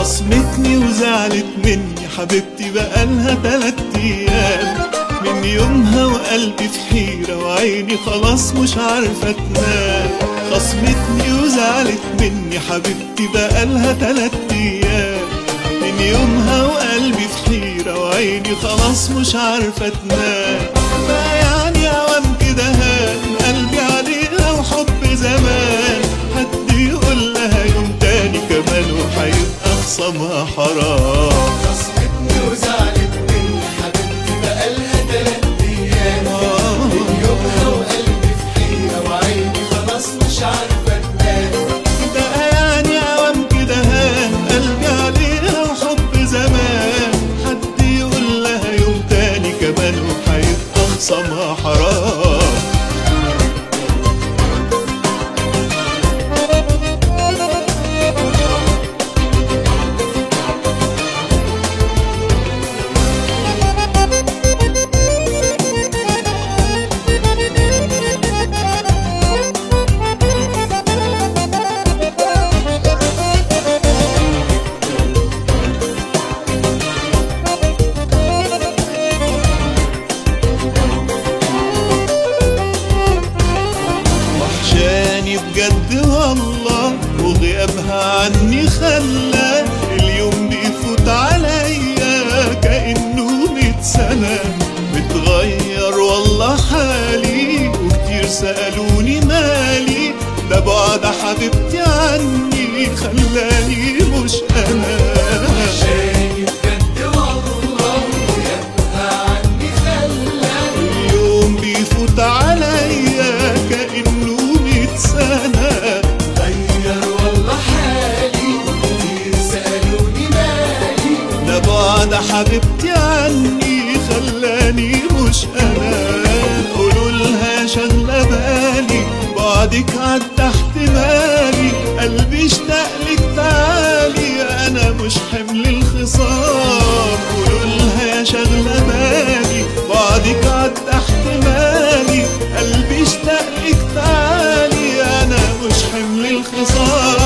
خصمتني وزعلت مني حبيبتي بقالها تلات ايام من يومها وقلبي في حيرة وعيني خلاص مش عارفة تنام خصمتني وزعلت مني حبيبتي بقالها تلات ايام من يومها وقلبي في حيرة وعيني خلاص مش عارفة تنام ما يعني اوام كده هان قلبي عليها وحب زمان حد يقول لها يوم تاني كمان وهيبقى خصمها حرام خصمتني وزعلت مني حبيبتي بقالها تلات ايام من يومها وقلبي في حيرة وعيني خلاص مش عارفة تنام ده يعني اوام كده هان قلبي عليها وحب زمان حد يقول لها يوم تاني كمان وهيبقى خصمها حرام وحشاني بجد والله وغيابها عني خلى اليوم بيفوت عليا كأنه ميت سنة متغير والله حالي وكتير سألوني مالي ده بعد حبيبتي عني خلاني مش أنا شايف بجد والله ويبقى عني خلاني اليوم بيفوت عليا كأنه ميت سنة غير والله حالي كتير سألوني مالي ده بعد حبيبتي عني خلاني مش انا قولوا لها شغلة بالي بعدك عدى احتمالي قلبي اشتاق لك تعالي انا مش حمل الخصام قولوا لها يا شغلة بالي بعدك عدى احتمالي قلبي اشتاق لك تعالي انا مش حمل الخصام